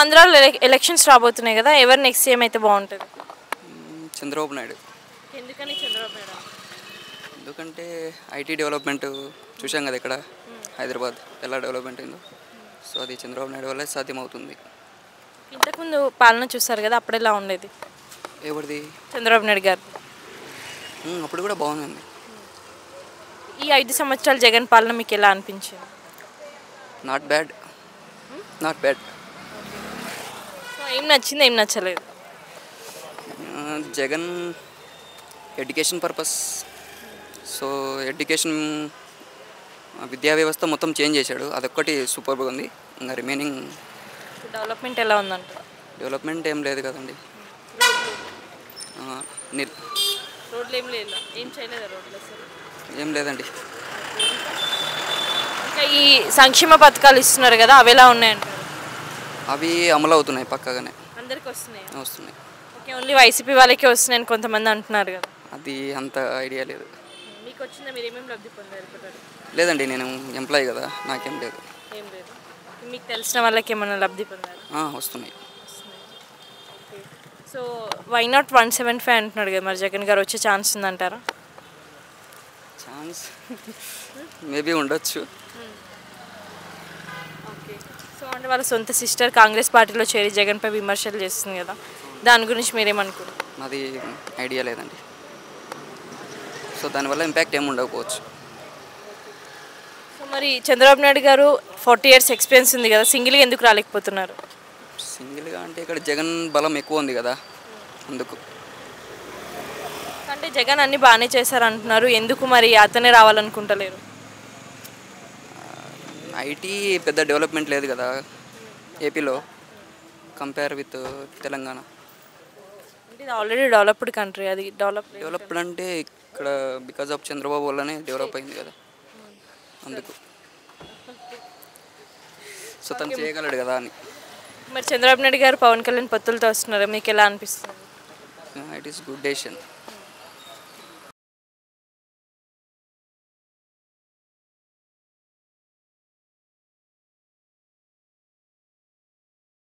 ఆంధ్రాలో ఎలక్- ఎలక్షన్స్ రాబోతున్నాయి కదా ఎవరు నెక్స్ట్ సీఎం అయితే బాగుంటుంది మ్, చంద్రబాబు నాయుడు ఎందుకని చంద్రబాబు నాయుడు ఎందుకంటే ఐటీ డెవలప్మెంట్ చూసాం కదా ఇక్కడ హైదరాబాద్ ఎలా డెవలప్మెంట్ అయిందో సో అది చంద్రబాబు నాయుడు వల్లే సాధ్యమవుతుంది ఇంతకుముందు పాలన చూస్తారు కదా అప్పుడు ఎలా ఉండేది ఎవరిది చంద్రబాబు నాయుడు గారు మ్, అప్పుడు కూడా బాగుంది ఈ ఐదు సంవత్సరాలు జగన్ పాలన మీకు ఎలా అనిపించింది not bad not bad so ఏం నచ్చింది ఏం నచ్చలేదు Jagan education purpose so education విద్యా వ్యవస్థ మొత్తం చేంజ్ చేశాడు అదొక్కటి సూపర్గా ఉంది ఇంకా రిమైనింగ్ డెవలప్మెంట్ ఎలా ఉందంట డెవలప్మెంట్ ఏం లేదు కదండి ఆ, నిర్ రోడ్లు ఏం లేదు ఏం చేయలేదు రోడ్లు అసలు ఏం లేదండి ఇంకా ఈ సంక్షేమ పథకాలు ఇస్తున్నారు కదా అవి ఎలా ఉన్నాయంటారు అవి అమలు అవుతున్నాయి పక్కగానే అందరికి వస్తున్నాయి వస్తున్నాయి ఓకే ఓన్లీ వైసీపీ వాళ్ళకే వస్తున్నాయని కొంతమంది అంటున్నారు కదా అది అంత ఐడియా లేదు మీకు వచ్చిందా మీరు ఏమేమి లబ్ధి పొందారు ఇప్పటివరకు? లేదండి నేను ఎంప్లాయీ కదా నాకేం లేదు ఏం లేదు మీకు తెలిసిన వాళ్ళకి ఏమైనా లబ్ధి పొందారు ఆ, వస్తున్నాయి so why not one seven five అంటున్నాడు కదా మరి జగన్ గారు వచ్చే ఛాన్స్ ఉందంటారా ఛాన్స్ మేబీ ఉండొచ్చు ఓకే సో అంటే వాళ్ళ సొంత సిస్టర్ కాంగ్రెస్ పార్టీలో చేరి జగన్పై విమర్శలు చేస్తుంది కదా దాని గురించి మీరేమనుకుంటారు నాది ఐడియా లేదండి సో దానివల్ల ఇంపాక్ట్ ఏమి ఉండకపోవచ్చు సో మరి చంద్రబాబు నాయుడు గారు ఫార్టీ ఇయర్స్ ఎక్స్పీరియన్స్ ఉంది కదా సింగిల్గా ఎందుకు రాలేకపోతున్నారు సింగిల్గా అంటే ఇక్కడ జగన్ బలం ఎక్కువ ఉంది కదా అందుకు అంటే జగన్ అన్ని బాగానే చేశారు అంటున్నారు ఎందుకు మరి అతనే రావాలనుకుంటలేరు ఐటీ పెద్ద డెవలప్మెంట్ లేదు కదా ఏపీలో కంపేర్ విత్ తెలంగాణ అంటే ఇది ఆల్రెడీ డెవలప్డ్ కంట్రీ అది డెవలప్ డెవలప్డ్ అంటే ఇక్కడ బికాజ్ ఆఫ్ చంద్రబాబు వల్లనే డెవలప్ అయింది కదా అందుకు సో తను చేయగలడు కదా అని మరి చంద్రబాబు నాయుడు గారు పవన్ కళ్యాణ్ పొత్తులతో వస్తున్నారు మీకు ఎలా అనిపిస్తుంది ఇట్ ఈస్ గుడ్ డేషన్